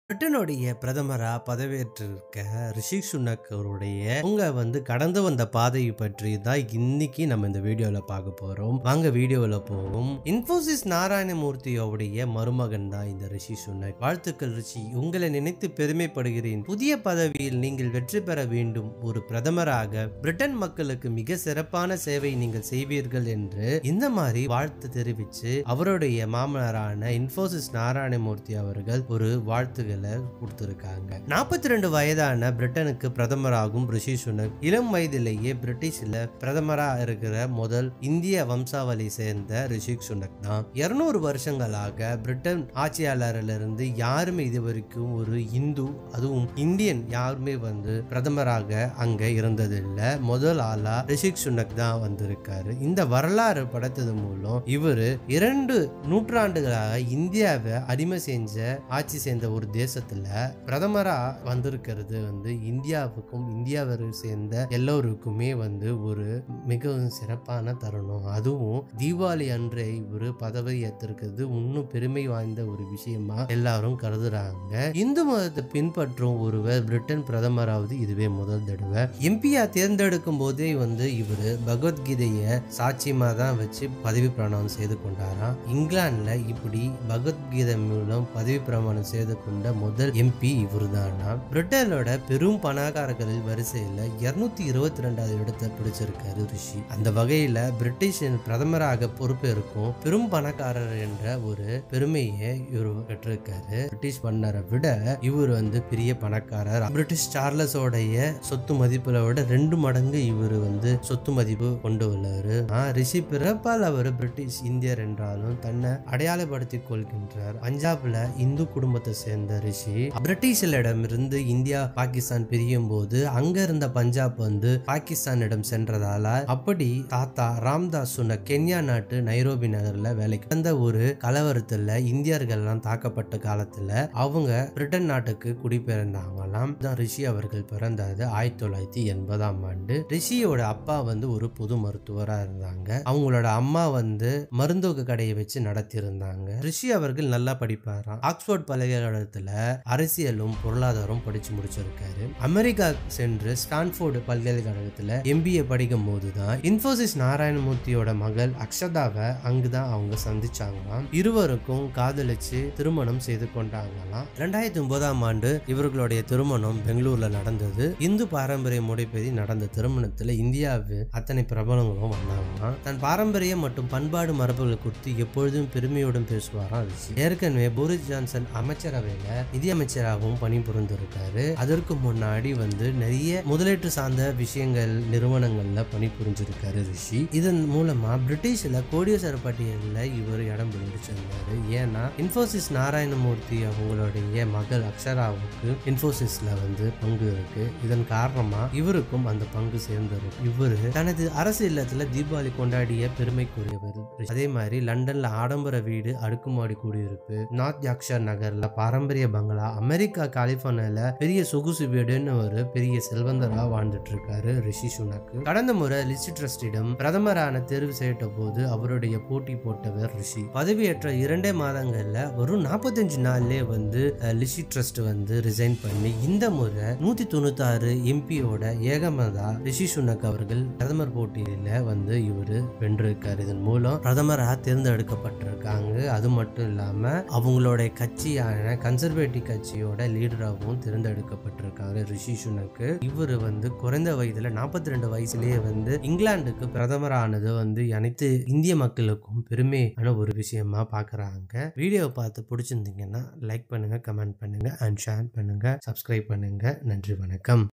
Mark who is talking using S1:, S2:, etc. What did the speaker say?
S1: பிரிட்டனுடைய பிரதமரா பதவியேற்றிருக்க ரிஷி சுனக் அவருடைய அவங்க வந்து கடந்து வந்த பாதையை பற்றி தான் இன்னைக்கு நம்ம இந்த வீடியோல பார்க்க போறோம் வாங்க வீடியோல போவோம் இன்ஃபோசிஸ் நாராயணமூர்த்தியோடைய மருமகன் தான் இந்த ரிஷி சுனக் வாழ்த்துக்கள் ரிஷி உங்களை நினைத்து பெருமைப்படுகிறேன் புதிய பதவியில் நீங்கள் வெற்றி பெற வேண்டும் ஒரு பிரதமராக பிரிட்டன் மக்களுக்கு மிக சிறப்பான சேவை நீங்கள் செய்வீர்கள் என்று இந்த மாதிரி வாழ்த்து தெரிவித்து அவருடைய மாமனாரான இன்ஃபோசிஸ் நாராயணமூர்த்தி அவர்கள் ஒரு வாழ்த்துக்களை கொடுத்திருக்காங்க நாற்பத்தி ரெண்டு வயதான பிரிட்டனுக்கு பிரதமராகும் ரிஷி சுனக் இளம் வயதிலேயே பிரிட்டிஷ்ல பிரதமரா இருக்கிற முதல் இந்திய வம்சாவளி சேர்ந்த ரிஷி சுனக் தான் இருநூறு வருஷங்களாக பிரிட்டன் ஆட்சியாளரிலிருந்து யாருமே இது வரைக்கும் ஒரு இந்து அதுவும் இந்தியன் யாருமே வந்து பிரதமராக அங்க இருந்ததில்லை முதல் ஆளா ரிஷி சுனக் தான் வந்திருக்காரு இந்த வரலாறு படைத்தது மூலம் இவரு இரண்டு நூற்றாண்டுகளாக இந்தியாவை அடிமை செஞ்ச ஆட்சி சேர்ந்த ஒரு தேசத்துல பிரதமரா வந்திருக்கிறது வந்து இந்தியாவுக்கும் இந்தியாவை சேர்ந்த எல்லோருக்குமே வந்து ஒரு மிகவும் சிறப்பான தருணம் அதுவும் தீபாவளி அன்றே இவரு பதவி ஏற்றிருக்கிறது இன்னும் பெருமை வாய்ந்த ஒரு விஷயமா எல்லாரும் கருதுறாங்க இந்து மதத்தை பின்பற்றும் ஒருவர் பிரிட்டன் பிரதமராவது இதுவே முதல் தடவை எம்பியா தேர்ந்தெடுக்கும் போதே வந்து இவரு பகவத்கீதைய சாட்சியமா தான் வச்சு பதவி பிரமாணம் செய்து கொண்டாராம் இங்கிலாந்துல இப்படி பகவத்கீதை மூலம் பதவி பிரமாணம் செய்து கொண்ட முதல் எம்பி இவர் தானா பிரிட்டனோட பெரும் பணக்காரர்களில் வரிசையில இருநூத்தி இருபத்தி ரெண்டாவது இடத்தை பிடிச்சிருக்காரு ரிஷி அந்த வகையில பிரிட்டிஷின் பிரதமராக பொறுப்பேற்கும் பெரும் பணக்காரர் என்ற ஒரு பெருமையை இவர் பெற்றிருக்காரு பிரிட்டிஷ் மன்னரை விட இவர் வந்து பெரிய பணக்காரர் பிரிட்டிஷ் சார்லஸோடைய சொத்து மதிப்புல விட ரெண்டு மடங்கு இவர் வந்து சொத்து மதிப்பு கொண்டு உள்ளவர் ரிஷி பிறப்பால் அவர் பிரிட்டிஷ் இந்தியர் என்றாலும் தன்னை அடையாளப்படுத்திக் கொள்கின்றார் பஞ்சாப்ல இந்து குடும்பத்தை சேர்ந்த ரிஷி பிரிட்டிஷிலிடமிருந்து இந்தியா பாகிஸ்தான் பிரியும் போது அங்க இருந்த பஞ்சாப் வந்து பாகிஸ்தானிடம் சென்றதால அப்படி தாத்தா ராம்தாஸ் சொன்ன கென்யா நாட்டு நைரோபி நகர்ல வேலைக்கு அந்த ஒரு கலவரத்துல இந்தியர்கள்லாம் தாக்கப்பட்ட காலத்துல அவங்க பிரிட்டன் நாட்டுக்கு குடிபெயர்ந்தாங்களாம் தான் ரிஷி அவர்கள் பிறந்தது ஆயிரத்தி தொள்ளாயிரத்தி எண்பதாம் ஆண்டு ரிஷியோட அப்பா வந்து ஒரு பொது மருத்துவரா இருந்தாங்க அவங்களோட அம்மா வந்து மருந்துக கடையை வச்சு நடத்தியிருந்தாங்க ரிஷி அவர்கள் நல்லா படிப்பாராம் ஆக்ஸ்போர்ட் பல்கலைக்கழகத்துல அரசியலும் பொருளாதாரம் படிச்சு முடிச்சிருக்காரு அமெரிக்கா சென்று ஸ்டான்ஃபோர்டு பல்கலைக்கழகத்துல எம்பிஏ படிக்கும் போதுதான் இன்ஃபோசிஸ் நாராயணமூர்த்தியோட மகள் அக்ஷதாவை அங்குதான் அவங்க சந்திச்சாங்களாம் இருவருக்கும் காதலிச்சு திருமணம் செய்து கொண்டாங்களாம் ரெண்டாயிரத்தி ஒன்பதாம் ஆண்டு இவர்களுடைய திருமணம் பெங்களூர்ல நடந்தது இந்து பாரம்பரிய முறைப்படி நடந்த திருமணத்துல இந்தியாவு அத்தனை பிரபலங்களும் வந்தாங்களாம் தன் பாரம்பரியம் மற்றும் பண்பாடு மரபுகள் குறித்து எப்பொழுதும் பெருமையுடன் பேசுவாராம் ரிஷி ஏற்கனவே போரிஸ் ஜான்சன் அமைச்சரவையில நிதி அமைச்சராகவும் பணிபுரிந்திருக்காரு அதற்கு முன்னாடி வந்து நிறைய முதலீட்டு சார்ந்த விஷயங்கள் நிறுவனங்கள்ல பணிபுரிஞ்சிருக்காரு ரிஷி இதன் மூலமா பிரிட்டிஷ்ல கோடீஸ்வர பட்டியலில் இவர் இடம் பிடிச்சிருந்தாரு ஏன்னா இன்ஃபோசிஸ் நாராயணமூர்த்தி அவங்களுடைய மகள் அக்ஷராவுக்கு இன்ஃபோசிஸ்ல வந்து பங்கு இருக்கு இதன் காரணமா இவருக்கும் அந்த பங்கு சேர்ந்திருக்கும் இவரு தனது அரசு இல்லத்துல தீபாவளி கொண்டாடிய பெருமைக்குரியவர் அதே மாதிரி லண்டன்ல ஆடம்பர வீடு அடுக்குமாடி குடியிருப்பு நார்த் யாக்ஷர் நகர்ல பாரம்பரிய பங்களா அமெரிக்கா கலிபோர்னியால பெரிய சொகுசு வீடுன்னு ஒரு பெரிய செல்வந்தரா வாழ்ந்துட்டு இருக்காரு ரிஷி சுனக் கடந்த முறை லிசி ட்ரஸ்டிடம் பிரதமரான தேர்வு செய்யப்பட்ட போது அவருடைய போட்டி போட்டவர் ரிஷி பதவியேற்ற இரண்டே மாதங்கள்ல ஒரு நாற்பத்தஞ்சு நாள்லயே வந்து அஹ், லிசி ட்ரஸ்ட் வந்து ரிசைன் பண்ணி இந்த முறை நூத்தி தொண்ணூத்தி ஆறு எம்பியோட ஏகமதா ரிஷி சுனக் அவர்கள் பிரதமர் போட்டியில வந்து இவரு வென்றிருக்காரு இதன் மூலம் பிரதமரா தேர்ந்தெடுக்கப்பட்டிருக்காங்க அது மட்டும் இல்லாம அவங்களுடைய கட்சியான கன்சர்வேட்டிவ் கட்சியோட லீடராகவும் தேர்ந்தெடுக்கப்பட்டிருக்காரு ரிஷி சுனக்கு இவர் வந்து குறைந்த வயதுல நாற்பத்தி ரெண்டு வயசுலயே வந்து இங்கிலாந்துக்கு பிரதமரானது வந்து அனைத்து இந்திய மக்களுக்கும் பெருமையான ஒரு விஷயமா பாக்குறாங்க வீடியோவை பார்த்து பிடிச்சிருந்தீங்கன்னா லைக் பண்ணுங்க கமெண்ட் பண்ணுங்க அண்ட் ஷேர் பண்ணுங்க சப்ஸ்கிரைப் பண்ணுங்க நன்றி வணக்கம்